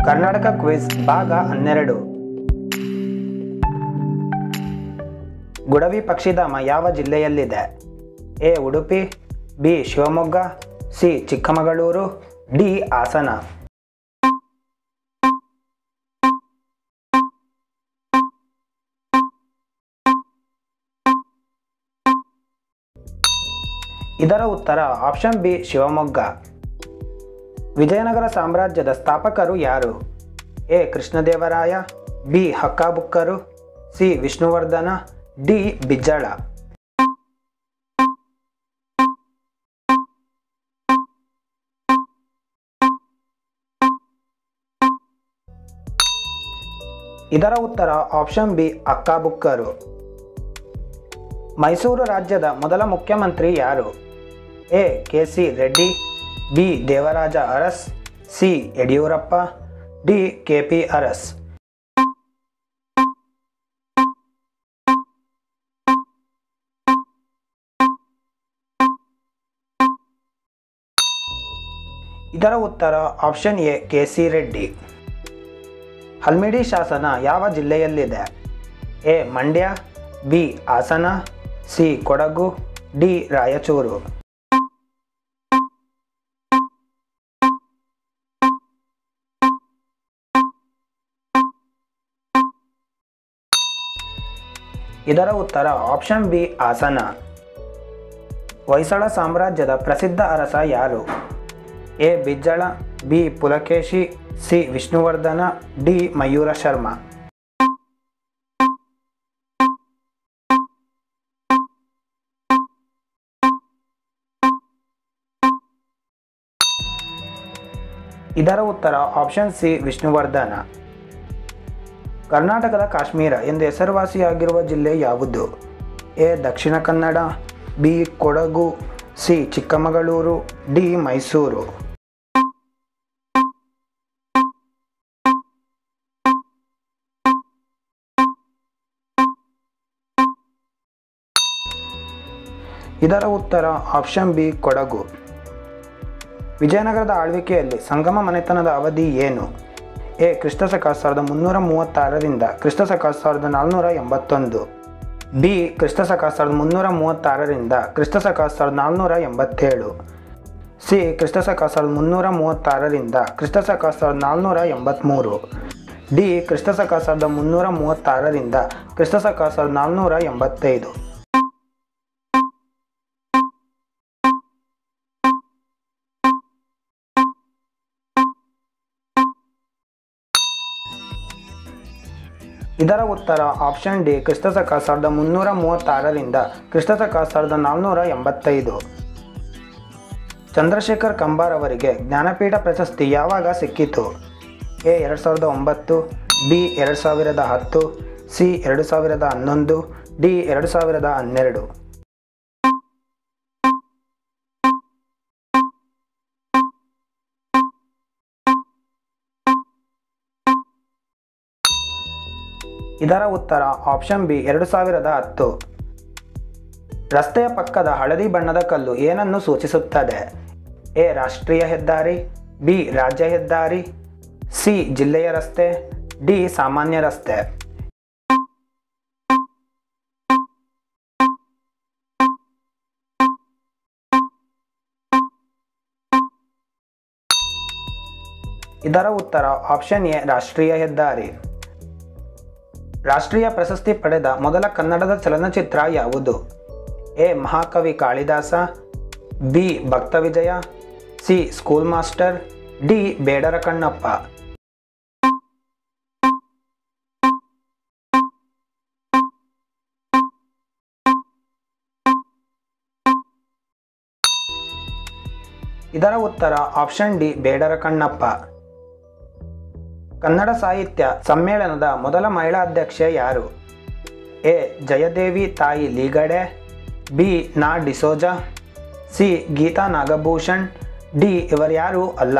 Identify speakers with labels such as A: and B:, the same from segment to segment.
A: Karnataka quiz ಭಾಗ ಹನ್ನೆರಡು ಗುಡವಿ ಪಕ್ಷಿಧಾಮ ಯಾವ ಜಿಲ್ಲೆಯಲ್ಲಿದೆ A Udupi B Shivamogga C Chikkamagaluru D Hassan ಇದರ ಉತ್ತರ ಆಪ್ಷನ್ ಬಿ ಶಿವಮೊಗ್ಗ ವಿಜಯನಗರ ಸಾಮ್ರಾಜ್ಯದ ಸ್ಥಾಪಕರು ಯಾರು ಎ ಕೃಷ್ಣದೇವರಾಯ ಬಿ ಹಕ್ಕಾಬುಕ್ಕರು ಸಿ ವಿಷ್ಣುವರ್ಧನ ಡಿ ಬಿಜ್ಜಳ ಇದರ ಉತ್ತರ ಆಪ್ಷನ್ ಬಿ ಅಕ್ಕಾಬುಕ್ಕರು ಮೈಸೂರು ರಾಜ್ಯದ ಮೊದಲ ಮುಖ್ಯಮಂತ್ರಿ ಯಾರು A K C Reddy B Devaraj Urs C Yediyurappa D K P Urs ಇದರ ಉತ್ತರ option A K C Reddy Halmidi ಶಾಸನ ಯಾವ ಜಿಲ್ಲೆಯಲ್ಲಿದೆ A Mandya B Hassan C Kodagu D Raichur ಇದರ ಉತ್ತರ ಆಪ್ಷನ್ ಬಿ ಹಾಸನ ಹೊಯ್ಸಳ ಸಾಮ್ರಾಜ್ಯದ ಪ್ರಸಿದ್ಧ ಅರಸ ಯಾರು A Bijjala B Pulakeshi C Vishnuvardhana D Mayura Sharma ಇದರ ಉತ್ತರ ಆಪ್ಷನ್ ಸಿ ವಿಷ್ಣುವರ್ಧನ ಕರ್ನಾಟಕದ ಕಾಶ್ಮೀರ ಎಂದು ಹೆಸರುವಾಸಿಯಾಗಿರುವ ಜಿಲ್ಲೆ ಯಾವುದು A Dakshina Kannada B Kodagu C Chikkamagaluru D Mysuru ಇದರ ಉತ್ತರ ಆಪ್ಷನ್ ಬಿ ಕೊಡಗು ವಿಜಯನಗರದ ಆಳ್ವಿಕೆಯಲ್ಲಿ ಸಂಗಮ ಮನೆತನದ ಅವಧಿ ಏನು ಎ ಕ್ರಿಸ್ತಶಕ ಸಾವಿರದ ಮುನ್ನೂರ ಮೂವತ್ತಾರರಿಂದ ಕ್ರಿಸ್ತಶಕ ಸಾವಿರದ ನಾಲ್ನೂರ ಎಂಬತ್ತೊಂದು ಬಿ ಕ್ರಿಸ್ತಶಕ ಸಾವಿರದ ಮುನ್ನೂರ ಮೂವತ್ತಾರರಿಂದ ಕ್ರಿಸ್ತಶಕ ಸಾವಿರದ ನಾಲ್ನೂರ ಎಂಬತ್ತೇಳು ಸಿ ಕ್ರಿಸ್ತಶಕ ಸಾವಿರದ ಮುನ್ನೂರ ಮೂವತ್ತಾರರಿಂದ ಕ್ರಿಸ್ತಶಕ ಸಾವಿರದ ನಾಲ್ನೂರ ಎಂಬತ್ತ್ಮೂರು ಡಿ ಕ್ರಿಸ್ತಶಕ ಸಾವಿರದ ಮುನ್ನೂರ ಮೂವತ್ತಾರರಿಂದ ಕ್ರಿಸ್ತಶಕ ಸಾವಿರದ ನಾಲ್ನೂರ ಎಂಬತ್ತೈದು ಇದರ ಉತ್ತರ ಆಪ್ಷನ್ ಡಿ ಕ್ರಿಸ್ತಶಕ ಸಾವಿರದ ಮುನ್ನೂರ ಮೂವತ್ತಾರರಿಂದ ಕ್ರಿಸ್ತಶಕ ಸಾವಿರದ ನಾಲ್ನೂರ ಎಂಬತ್ತೈದು ಚಂದ್ರಶೇಖರ್ ಕಂಬಾರ್ ಅವರಿಗೆ ಜ್ಞಾನಪೀಠ ಪ್ರಶಸ್ತಿ ಯಾವಾಗ ಸಿಕ್ಕಿತು ಎ ಎರಡು ಸಾವಿರದ ಒಂಬತ್ತು ಬಿ ಎರಡು ಸಾವಿರದ ಹತ್ತು ಸಿ ಎರಡು ಸಾವಿರದ ಹನ್ನೊಂದು ಡಿ ಎರಡು ಸಾವಿರದ ಹನ್ನೆರಡು ಇದರ ಉತ್ತರ ಆಪ್ಷನ್ ಬಿ ಎರಡು ಸಾವಿರದ ಹತ್ತು ರಸ್ತೆಯ ಪಕ್ಕದ ಹಳದಿ ಬಣ್ಣದ ಕಲ್ಲು ಏನನ್ನು ಸೂಚಿಸುತ್ತದೆ ಎ ರಾಷ್ಟ್ರೀಯ ಹೆದ್ದಾರಿ ಬಿ ರಾಜ್ಯ ಹೆದ್ದಾರಿ ಸಿ ಜಿಲ್ಲೆಯ ರಸ್ತೆ ಡಿ ಸಾಮಾನ್ಯ ರಸ್ತೆ ಇದರ ಉತ್ತರ ಆಪ್ಷನ್ ಎ ರಾಷ್ಟ್ರೀಯ ಹೆದ್ದಾರಿ ರಾಷ್ಟ್ರೀಯ ಪ್ರಶಸ್ತಿ ಪಡೆದ ಮೊದಲ ಕನ್ನಡದ ಚಲನಚಿತ್ರ ಯಾವುದು A Mahakavi Kalidasa B Bhaktavijaya C school master D Bedara Kannappa ಇದರ ಉತ್ತರ ಆಪ್ಷನ್ ಡಿ ಬೇಡರ ಕಣ್ಣಪ್ಪ ಕನ್ನಡ ಸಾಹಿತ್ಯ ಸಮ್ಮೇಳನದ ಮೊದಲ ಮಹಿಳಾ ಅಧ್ಯಕ್ಷೆ ಯಾರು ಎ ಜಯದೇವಿ ತಾಯಿ ಲೀಗಡೆ B Na D'Souza C Geetha Nagabhushan D ಇವರ್ಯಾರೂ ಅಲ್ಲ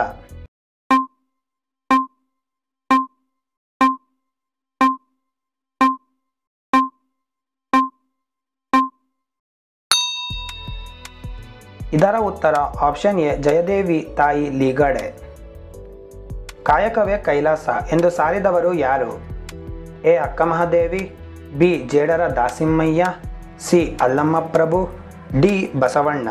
A: ಇದರ ಉತ್ತರ ಆಪ್ಷನ್ ಎ ಜಯದೇವಿ ತಾಯಿ ಲೀಗಡೆ ಕಾಯಕವೇ ಕೈಲಾಸ ಎಂದು ಸಾರಿದವರು ಯಾರು A Akkamahadevi B Jedara Dasimayya C Allama Prabhu D Basavanna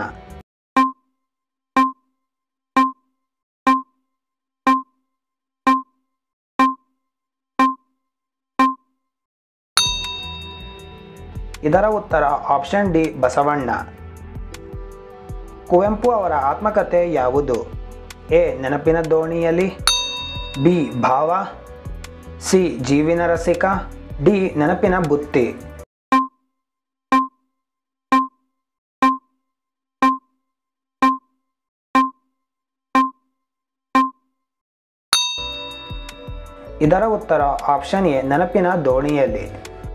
A: ಇದರ ಉತ್ತರ ಆಪ್ಷನ್ ಡಿ ಬಸವಣ್ಣ ಕುವೆಂಪು ಅವರ ಆತ್ಮಕಥೆ ಯಾವುದು ಎ ನೆನಪಿನ ದೋಣಿಯಲ್ಲಿ ಬಿ ಭಾವ ಸಿ ಜೀವಿನ ರಸಿಕ ಡಿ ನೆನಪಿನ ಬುತ್ತಿ ಇದರ ಉತ್ತರ ಆಪ್ಷನ್ ಎ ನೆನಪಿನ ದೋಣಿಯಲ್ಲಿ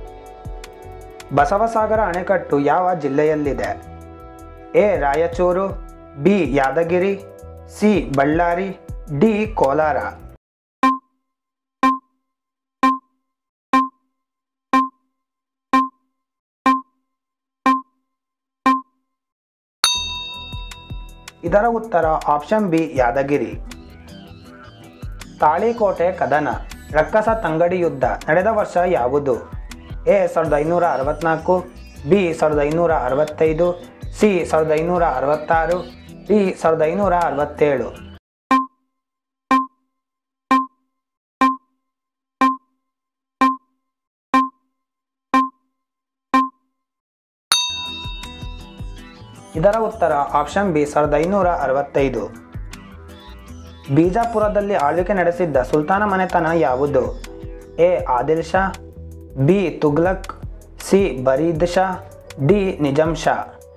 A: ಬಸವಸಾಗರ ಅಣೆಕಟ್ಟು ಯಾವ ಜಿಲ್ಲೆಯಲ್ಲಿದೆ A Raichur B Yadagiri C Ballari D Kolar ಇದರ ಉತ್ತರ ಆಪ್ಷನ್ ಬಿ ಯಾದಗಿರಿ ತಾಳಿಕೋಟೆ ಕದನ ರಕ್ಕಸ ತಂಗಡಿ ಯುದ್ಧ ನಡೆದ ವರ್ಷ ಯಾವುದು ಎ ಸಾವಿರದ ಐನೂರ ಅರವತ್ನಾಲ್ಕು ಬಿ ಸಾವಿರದ ಐನೂರ ಅರವತ್ತೈದು ಸಿ ಸಾವಿರದ ಐನೂರ ಅರವತ್ತಾರು ಡಿ ಸಾವಿರದ ಐನೂರ ಅರವತ್ತೇಳು ಇದರ ಉತ್ತರ ಆಪ್ಷನ್ ಬಿ ಸಾವಿರದ ಐನೂರ ಅರವತ್ತೈದು ಬಿಜಾಪುರದಲ್ಲಿ ಆಳ್ವಿಕೆ ನಡೆಸಿದ್ದ ಸುಲ್ತಾನ ಮನೆತನ ಯಾವುದು A Adil Shah B Tughlaq C Barid Shah D Nizam Shah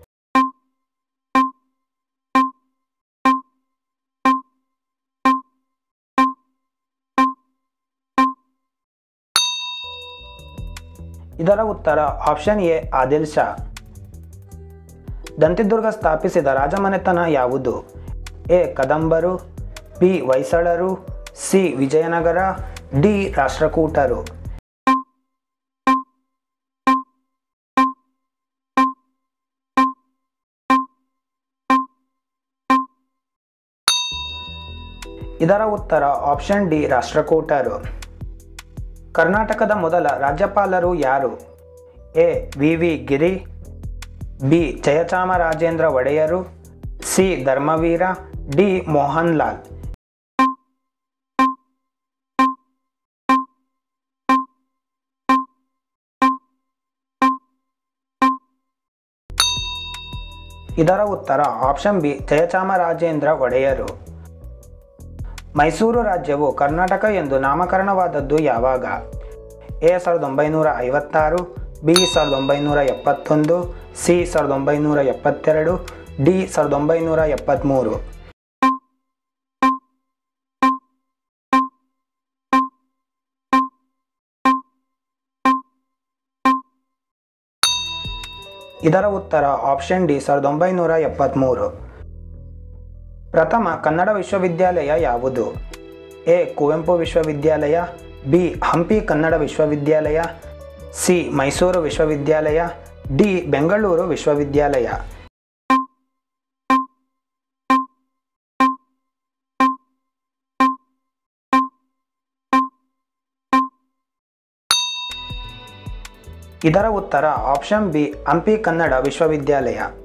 A: ಇದರ ಉತ್ತರ ಆಪ್ಷನ್ ಎ ಆದಿಲ್ ಶಾ ದಂತಿದುರ್ಗ ಸ್ಥಾಪಿಸಿದ ರಾಜಮನೆತನ ಯಾವುದು ಎ ಕದಂಬರು ಬಿ ಹೊಯ್ಸಳರು ಸಿ ವಿಜಯನಗರ ಡಿ ರಾಷ್ಟ್ರಕೂಟರು ಇದರ ಉತ್ತರ ಆಪ್ಷನ್ ಡಿ ರಾಷ್ಟ್ರಕೂಟರು ಕರ್ನಾಟಕದ ಮೊದಲ ರಾಜ್ಯಪಾಲರು ಯಾರು A V V Giri B Jayachamarajendra Wodeyar C Dharmavira D Mohan Lal ಇದರ ಉತ್ತರ ಆಪ್ಷನ್ ಬಿ ಜಯಚಾಮರಾಜೇಂದ್ರ ಒಡೆಯರು ಮೈಸೂರು ರಾಜ್ಯವು ಕರ್ನಾಟಕ ಎಂದು ನಾಮಕರಣವಾದದ್ದು ಯಾವಾಗ ಎ ಸಾವಿರದ ಒಂಬೈನೂರ ಐವತ್ತಾರು ಬಿ ಸಾವಿರದ ಒಂಬೈನೂರ ಎಪ್ಪತ್ತೊಂದು ಸಿ ಸಾವಿರದ ಒಂಬೈನೂರ ಎಪ್ಪತ್ತೆರಡು ಡಿ ಸಾವಿರದ ಒಂಬೈನೂರ ಎಪ್ಪತ್ತ್ಮೂರು ಇದರ ಉತ್ತರ ಆಪ್ಷನ್ ಡಿ ಸಾವಿರದ ಒಂಬೈನೂರ ಎಪ್ಪತ್ತ್ಮೂರು ಪ್ರಥಮ ಕನ್ನಡ ವಿಶ್ವವಿದ್ಯಾಲಯ ಯಾವುದು ಎ ಕುವೆಂಪು ವಿಶ್ವವಿದ್ಯಾಲಯ ಬಿ ಹಂಪಿ ಕನ್ನಡ ವಿಶ್ವವಿದ್ಯಾಲಯ ಸಿ ಮೈಸೂರು ವಿಶ್ವವಿದ್ಯಾಲಯ ಡಿ ಬೆಂಗಳೂರು ವಿಶ್ವವಿದ್ಯಾಲಯ ಇದರ ಉತ್ತರ ಆಪ್ಷನ್ ಬಿ ಹಂಪಿ ಕನ್ನಡ ವಿಶ್ವವಿದ್ಯಾಲಯ